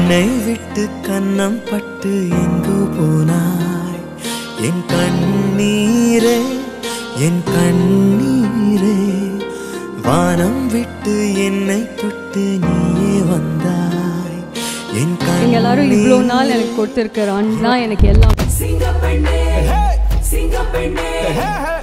என்னை விட்டு கன்னம் பட்டு எங்கு போனாய் என் கண்ணீரே என் கண்ணீரே வானம் விட்டு என்னை தொட்டு நீயே வந்தாய் என் நீங்க எல்லாரும் இவ்வளோ நாள் எனக்கு கொடுத்துருக்கிற அன்பு தான் எனக்கு எல்லாம் சிங்கப்பெண்ணே சிங்கப்பெண்ணே